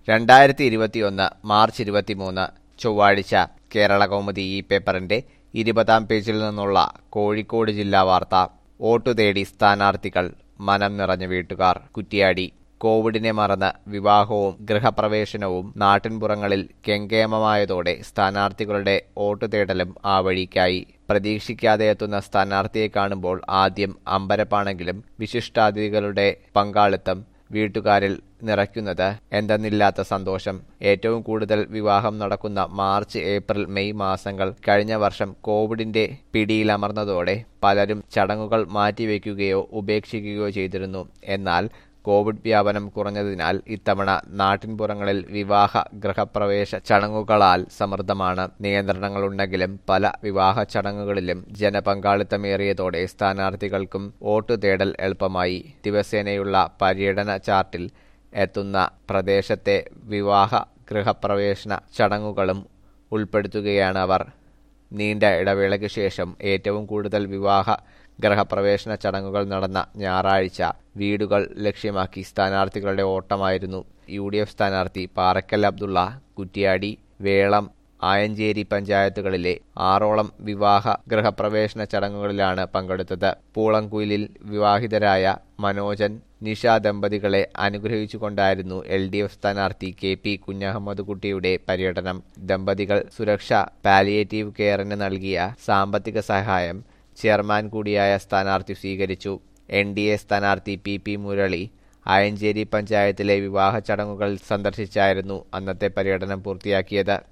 രണ്ടായിരത്തി ഇരുപത്തിയൊന്ന് മാർച്ച് ഇരുപത്തിമൂന്ന് ചൊവ്വാഴ്ച കേരള കൗമുദി ഈ പേപ്പറിന്റെ ഇരുപതാം പേജിൽ നിന്നുള്ള കോഴിക്കോട് ജില്ലാ വാർത്ത വോട്ടു തേടി സ്ഥാനാർത്ഥികൾ മനം നിറഞ്ഞ വീട്ടുകാർ കുറ്റിയാടി കോവിഡിനെ മറന്ന് വിവാഹവും ഗൃഹപ്രവേശനവും നാട്ടിൻപുറങ്ങളിൽ കെങ്കേമമായതോടെ സ്ഥാനാർത്ഥികളുടെ വോട്ടു തേടലും ആ വഴിക്കായി പ്രതീക്ഷിക്കാതെ എത്തുന്ന സ്ഥാനാർത്ഥിയെ കാണുമ്പോൾ ആദ്യം അമ്പരപ്പാണെങ്കിലും വിശിഷ്ടാതിഥികളുടെ പങ്കാളിത്തം വീട്ടുകാരിൽ നിറയ്ക്കുന്നത് എന്തെന്നില്ലാത്ത സന്തോഷം ഏറ്റവും കൂടുതൽ വിവാഹം നടക്കുന്ന മാർച്ച് ഏപ്രിൽ മെയ് മാസങ്ങൾ കഴിഞ്ഞ വർഷം കോവിഡിന്റെ പിടിയിലമർന്നതോടെ പലരും ചടങ്ങുകൾ മാറ്റിവെക്കുകയോ ഉപേക്ഷിക്കുകയോ ചെയ്തിരുന്നു എന്നാൽ കോവിഡ് വ്യാപനം കുറഞ്ഞതിനാൽ ഇത്തവണ നാട്ടിൻപുറങ്ങളിൽ വിവാഹ ഗൃഹപ്രവേശ ചടങ്ങുകളാൽ സമൃദ്ധമാണ് നിയന്ത്രണങ്ങളുണ്ടെങ്കിലും പല വിവാഹ ചടങ്ങുകളിലും ജനപങ്കാളിത്തമേറിയതോടെ സ്ഥാനാർത്ഥികൾക്കും വോട്ട് തേടൽ എളുപ്പമായി ദിവസേനയുള്ള പര്യടന ചാർട്ടിൽ എത്തുന്ന പ്രദേശത്തെ വിവാഹ ഗൃഹപ്രവേശന ചടങ്ങുകളും ഉൾപ്പെടുത്തുകയാണ് അവർ നീണ്ട ഇടവേളയ്ക്ക് ശേഷം ഏറ്റവും കൂടുതൽ വിവാഹ ഗൃഹപ്രവേശന ചടങ്ങുകൾ നടന്ന ഞായറാഴ്ച വീടുകൾ ലക്ഷ്യമാക്കി സ്ഥാനാർത്ഥികളുടെ ഓട്ടമായിരുന്നു യു ഡി എഫ് സ്ഥാനാർത്ഥി പാറക്കൽ അബ്ദുള്ള കുറ്റിയാടി വേളം ആയഞ്ചേരി പഞ്ചായത്തുകളിലെ ആറോളം വിവാഹ ഗൃഹപ്രവേശന ചടങ്ങുകളിലാണ് പങ്കെടുത്തത് പൂളംകുയിലിൽ വിവാഹിതരായ മനോജൻ നിഷ ദമ്പതികളെ അനുഗ്രഹിച്ചുകൊണ്ടായിരുന്നു എൽ ഡി എഫ് സ്ഥാനാർത്ഥി കെ പി കുഞ്ഞഹമ്മദ് കുട്ടിയുടെ പര്യടനം ദമ്പതികൾ സുരക്ഷ പാലിയേറ്റീവ് കെയറിന് നൽകിയ സാമ്പത്തിക സഹായം ചെയർമാൻ കൂടിയായ സ്ഥാനാർത്ഥി സ്വീകരിച്ചു എൻ ഡി എ സ്ഥാനാർത്ഥി പി പി മുരളി ആയഞ്ചേരി പഞ്ചായത്തിലെ വിവാഹ ചടങ്ങുകൾ സന്ദർശിച്ചായിരുന്നു അന്നത്തെ പര്യടനം പൂർത്തിയാക്കിയത്